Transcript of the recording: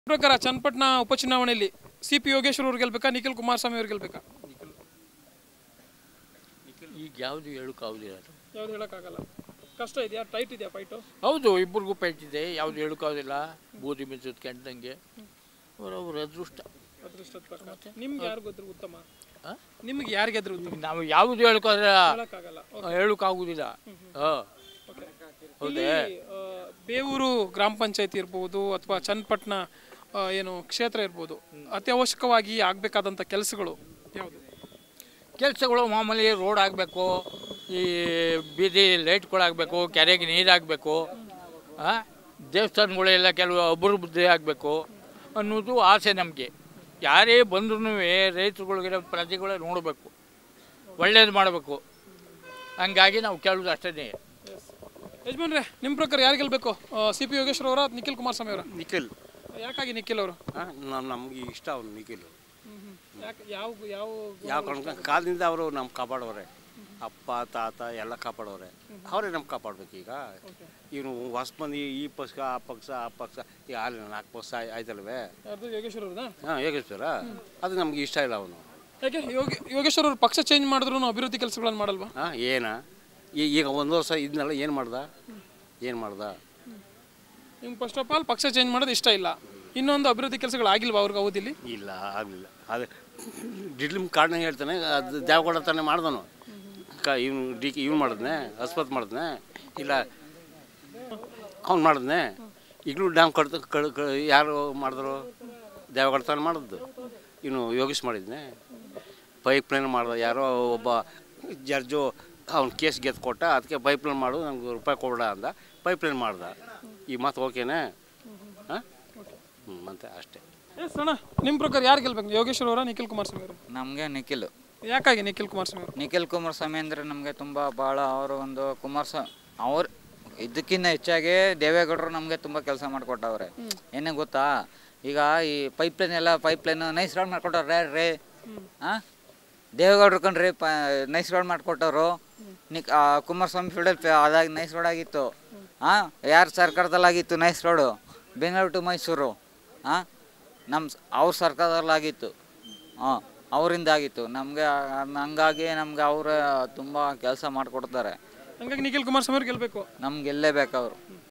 ಪ್ರಕಾರ ಚನ್ನಪಟ್ಟಣ ಉಪಚುನಾವಣೆಯಲ್ಲಿ C P Yogeshwar ಅವ್ರು ಗೆಲ್ಬೇಕಾ ನಿಖಿಲ್ ಕುಮಾರಸ್ವಾಮಿ ಅವ್ರು ಗೆಲ್ಬೇಕಾ ಈಗ ಯಾವುದು ಹೇಳೋಕ್ಕಾಗೋದಿಲ್ಲ ಅದು ಯಾವ್ದು ಹೇಳೋಕ್ಕಾಗಲ್ಲ ಕಷ್ಟ ಇದೆಯಾ ಟೈಟ್ ಇದೆಯಾ ಫೈಟು ಹೌದು ಇಬ್ಬರಿಗೂ ಪೆಟ್ಟಿದೆ ಯಾವುದು ಹೇಳೋಕ್ಕಾಗೋದಿಲ್ಲ ಬೂದಿ ಮಿಂಚದ ಕೆಂಡಂಗೆ ಅವರವ್ರ ಅದೃಷ್ಟ ಅದೃಷ್ಟದ ಪ್ರಕಾರ ನಿಮ್ಗೆ ಯಾರು ಗೆದ್ರು ಉತ್ತಮ ಆ? ನಿಮ್ಗೆ ಯಾರು ಗೆದ್ರು ಉತ್ತಮ ನಾವು ಯಾವುದು ಹೇಳೋಕ್ಕಾಗಲ್ಲ ಹೇಳೋಕ್ಕಾಗಲ್ಲ ಹೇಳೋಕ್ಕಾಗೋದಿಲ್ಲ ಹಾಂ ಓಕೆ ಇಲ್ಲಿ ಆ, ಬೇವೂರು ಗ್ರಾಮ ಪಂಚಾಯತಿ ಇರ್ಬೋದು ಅಥವಾ ಚನ್ನಪಟ್ಟಣ ಆ, ಏನು ಕ್ಷೇತ್ರ ಇರ್ಬೋದು ಅತ್ಯವಶ್ಯಕವಾಗಿ ಆಗಬೇಕಾದಂಥ ಕೆಲಸಗಳು ಯಾವುದು ಕೆಲಸಗಳು ಮಾಮೂಲಿ ರೋಡ್ ಆಗಬೇಕು ಈ ಬೀದಿ ಲೈಟ್ಗಳಾಗಬೇಕು ಕೆರೆಗೆ ನೀರಾಗಬೇಕು ದೇವಸ್ಥಾನಗಳೆಲ್ಲ ಕೆಲವು ಅಭಿವೃದ್ಧಿ ಆಗಬೇಕು ಅನ್ನೋದು ಆಸೆ ನಮಗೆ ಯಾರೇ ಬಂದ್ರೂ ರೈತರುಗಳಿಗೆ ಪ್ರಜೆಗಳೇ ನೋಡಬೇಕು ಒಳ್ಳೇದು ಮಾಡಬೇಕು ಹಂಗಾಗಿ ನಾವು ಕೇಳೋದು ಅಷ್ಟೇ ಯಜಮಾನ್ರೆ ನಿಮ್ಮ ಪ್ರಕಾರ ಯಾರು ಗೆಲ್ಬೇಕು ಸಿ ಪಿ ಯೋಗೇಶ್ವರ್ ಅವರ ನಿಖಿಲ್ ಕುಮಾರಸ್ವಾಮಿ ಅವರ ನಿಖಿಲ್ ಯಾಕಾಗಿ ನಿಖಿಲ್ ಅವರು ನಮ್ಮ ನಮ್ಗೆ ಇಷ್ಟ ಅವನು ನಿಖಿಲ್ ಯಾಕೆ ಯಾವ ಯಾವ ಯಾವ ಕಾರಣಕ್ಕೆ ಕಾಲದಿಂದ ಅವರು ನಮ್ಮ ಕಾಪಾಡೋರೆ ಅಪ್ಪ ತಾತ ಎಲ್ಲ ಕಾಪಾಡೋರೆ ಅವರೇ ನಮ್ಗೆ ಕಾಪಾಡ್ಬೇಕು ಈಗ ಇವನು ಹೊಸ ಮಂದಿ ಈ ಪಕ್ಷ ಆ ಪಕ್ಷ ಆ ಪಕ್ಷ ಈಗ ಅಲ್ಲಿ ನಾಲ್ಕು ಪಕ್ಷ ಆಯ್- ಆಯ್ತಲ್ವೇ ಯಾರ್ದು ಯೋಗೇಶ್ವರ್ ಅವ್ರದಾ ಹಾಂ ಯೋಗೇಶ್ವರ ಅದು ನಮ್ಗೆ ಇಷ್ಟ ಇಲ್ಲ ಅವನು ಯಾಕೆ ಯೋಗಿ ಯೋಗೇಶ್ವರ್ ಅವ್ರು ಪಕ್ಷ ಚೇಂಜ್ ಮಾಡಿದ್ರು ಅಭಿವೃದ್ಧಿ ಕೆಲಸಗಳನ್ನು ಮಾಡಲ್ವಾ ಹಾಂ ಏನ ಈ- ಈಗ ಒಂದು ವರ್ಷ ಇದನ್ನೆಲ್ಲ ಏನು ಮಾಡ್ದ ಏನು ಮಾಡ್ದ ನಿಮ್ಗೆ ಫಸ್ಟ್ ಆಫ್ ಆಲ್ ಪಕ್ಷ ಚೇಂಜ್ ಮಾಡೋದು ಇಷ್ಟ ಇಲ್ಲ ಇನ್ನೊಂದು ಅಭಿವೃದ್ಧಿ ಕೆಲಸಗಳು ಆಗಿಲ್ವಾ ಅವ್ರಿಗೆ ಅವಧಿಲಿ ಇಲ್ಲ ಆಗಲಿಲ್ಲ ಅದು ಡಿಡ್ಲಿಮ್ ಕಾರಣ ಹೇಳ್ತಾನೆ ಅದು ದೇವಗೌಡ ತಾನೇ ಮಾಡ್ದನು ಕ ಇವನು ಡಿ ಕೆ ಇವ್ನು ಮಾಡಿದ್ನೆ ಅಸ್ಪತ್ ಮಾಡಿದ್ನೆ ಇಲ್ಲ ಅವ್ನು ಮಾಡಿದ್ನೆ ಈಗಲೂ ಡ್ಯಾಮ್ ಕಡ್ದು ಕಳ್ ಕ ಯಾರು ಮಾಡಿದ್ರು ದೇವಗೌಡ ತಾನೇ ಮಾಡಿದ್ದು ಇವನು ಯೋಗೇಶ್ ಮಾಡಿದ್ನೆ ಪೈಪ್ ಲೈನ್ ಮಾಡ್ದ ಯಾರೋ ಒಬ್ಬ ಜಡ್ಜು ಅವ್ನು ಕೇಸ್ ಗೆದ್ದು ಕೊಟ್ಟ ಅದಕ್ಕೆ ಪೈಪ್ ಲೈನ್ ಮಾಡು ನಂಗೆ ರೂಪಾಯಿ ಕೊಡ ಅಂದ ಪೈಪ್ ಲೈನ್ ಮಾಡ್ದ ಈ ಮಾತು ಓಕೆನಾ ಹಾಂ ಹ್ಞೂ ಮತ್ತೆ ಅಷ್ಟೇ ಎಸ್ ಅಣ್ಣ ನಿಮ್ಮ ಪ್ರಕಾರ ಯಾರು ಗೆಲ್ಬೇಕು ಯೋಗೇಶ್ವರ್ ಅವರ ನಿಖಿಲ್ ಕುಮಾರಸ್ವಾಮಿ ಅವರು ನಮಗೆ ನಿಖಿಲ್ ಯಾಕಾಗಿ ನಿಖಿಲ್ ಕುಮಾರಸ್ವಾಮಿ ಅವರು ನಿಖಿಲ್ ಕುಮಾರಸ್ವಾಮಿ ಅಂದರೆ ನಮಗೆ ತುಂಬ ಭಾಳ ಅವರು ಒಂದು ಕುಮಾರಸ್ವಾಮಿ ಅವ್ರು ಇದಕ್ಕಿಂತ ಹೆಚ್ಚಾಗಿ ದೇವೇಗೌಡರು ನಮಗೆ ತುಂಬ ಕೆಲಸ ಮಾಡಿಕೊಟ್ಟವ್ರೆ ಏನೇ ಗೊತ್ತಾ ಈಗ ಈ ಪೈಪ್ಲೈನ್ ಎಲ್ಲ ಪೈಪ್ಲೈನ್ ನೈಸ್ ರೋಡ್ ಮಾಡ್ಕೊಟ್ಟವ್ರೆ ರೇ ಹಾಂ ದೇವೇಗೌಡರು ಕಣ್ರಿ ಪ ನೈಸ್ ರೋಡ್ ಮಾಡಿಕೊಟ್ಟವ್ರು ನಿಕ್ ಆ, ಕುಮಾರಸ್ವಾಮಿ ಫೀಲ್ಡಲ್ಲಿ ಅದಾಗಿ ನೈಸ್ ರೋಡ್ ಆಗಿತ್ತು ಹಾಂ ಯಾರ ಸರ್ಕಾರದಲ್ಲಾಗಿತ್ತು nice road Bengaluru to Mysuru ಹಾಂ ನಮ್ಮ ಅವ್ರ ಸರ್ಕಾರದಲ್ಲಾಗಿತ್ತು ಹಾಂ ಅವರಿಂದ ಆಗಿತ್ತು ನಮಗೆ ಹಂಗಾಗಿ ನಮ್ಗೆ ಅವರ ತುಂಬ ಕೆಲಸ ಮಾಡಿಕೊಡ್ತಾರೆ ಹಂಗಾಗಿ ನಿಖಿಲ್ ಕುಮಾರಸ್ವಾಮಿ ಅವ್ರು ಗೆಲ್ಬೇಕು ನಮ್ಗೆ ಗೆಲ್ಲೇಬೇಕು ಅವರು